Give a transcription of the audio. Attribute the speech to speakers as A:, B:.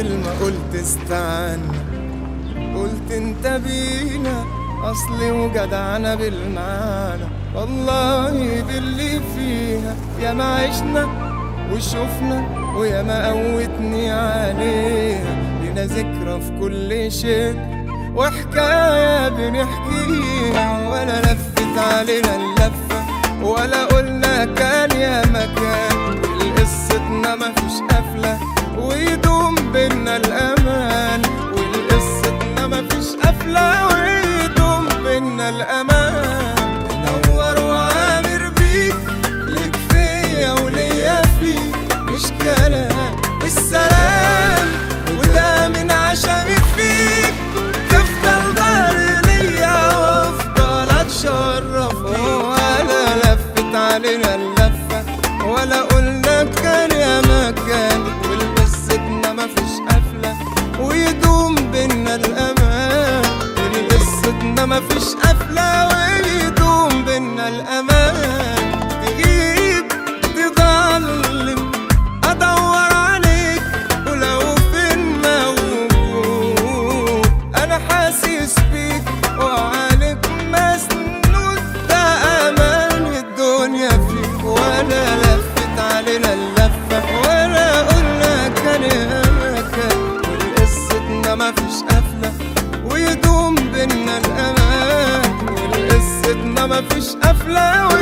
A: كلمة قلت استنى قلت انت بينا اصلي وجدعنا بالمعنى والله باللي فيها يا ما عشنا وشفنا ويا ما قوتني عليها لنا ذكرى في كل شيء وحكاية بنحكيها ولا لفت علينا اللفة ولا قلنا كان يا مكان والقصتنا مفيش قفلة ويدوم بينا الأمان والقصتنا مفيش قفلة ويدوم بينا الأمان نور وعامر بيك ليك فيا وليا فيك مش كلام السلام وده من عشمي فيك تفضل ضهر ليا وافضل اتشرف ولا لفت علينا اللفة ولا قلنا كان يا مكان والقصتنا مفيش قفلة ويدوم بينا الأمان قصتنا مفيش قفلة ويدوم بينا الأمان تغيب تضلم أدور عليك ولو فين موجود أنا حاسس بيك وعليك مسنود ده أمان الدنيا فيك ولا لفت علينا اللفة ولا قلنا كان يا مكان والقصتنا مفيش قفلة ويدوم بينا الأمان والقصتنا مفيش قفلة